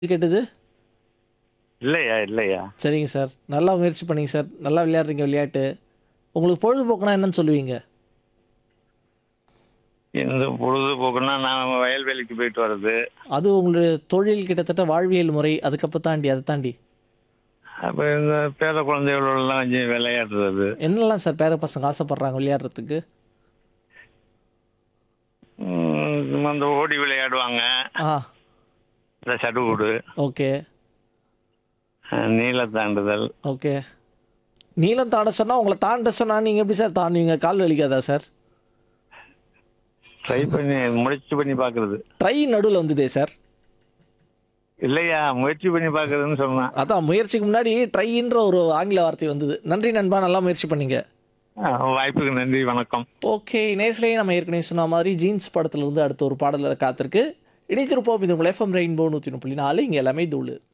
கேட்டது இல்லையா இல்லையா சரிங்க சார் நல்லா முயற்சி பண்ணீங்க சார் நல்லா விளையாடுறீங்க விளையாட்டு உங்களுக்கு பொழுதுபோக்குனா என்னன்னு சொல்லுவீங்க இந்த பொழுதுபோக்குன்னா நான் வயல்வெளிக்கு போயிட்டு வர்றது அது உங்களுடைய தொழில் கிட்டத்தட்ட வாழ்வியல் முறை அதுக்கப்புறம் தாண்டி அதை தாண்டி அப்போ இந்த பேர குழந்தைகளோடலாம் கொஞ்சம் விளையாடுறது என்னெல்லாம் சார் பேர பசங்க ஆசைப்படுறாங்க விளையாடுறதுக்கு ம், அந்த ஓடி விளையாடுவாங்க ஆ இந்த சடுகுடு ஓகே நீள தாண்டுதல் ஓகே நீளம் தாண்ட சொன்னால் உங்களை தாண்ட சொன்னால் நீங்கள் எப்படி சார் தாண்டுவீங்க கால் வலிக்காதா சார் ட்ரை பண்ணி முயற்சி பண்ணி பார்க்கறது ட்ரை நடுவில் வந்ததே சார் இல்லையா முயற்சி பண்ணி பார்க்கறதுன்னு சொன்னேன் அதான் முயற்சிக்கு முன்னாடி ட்ரைன்ற ஒரு ஆங்கில வார்த்தை வந்தது நன்றி நண்பா நல்லா முயற்சி பண்ணீங்க ஆ, வாய்ப்புக்கு நன்றி வணக்கம் ஓகே நேர்களே நம்ம ஏற்கனவே சொன்ன மாதிரி ஜீன்ஸ் படத்துல இருந்து அடுத்த ஒரு பாடலில் காத்திருக்கு இணைத்திருப்போம் இது உங்கள் எஃப்எம் ரெயின்போ நூற்றி புள்ளி நாலு இங்கே எல்லாமே தூளு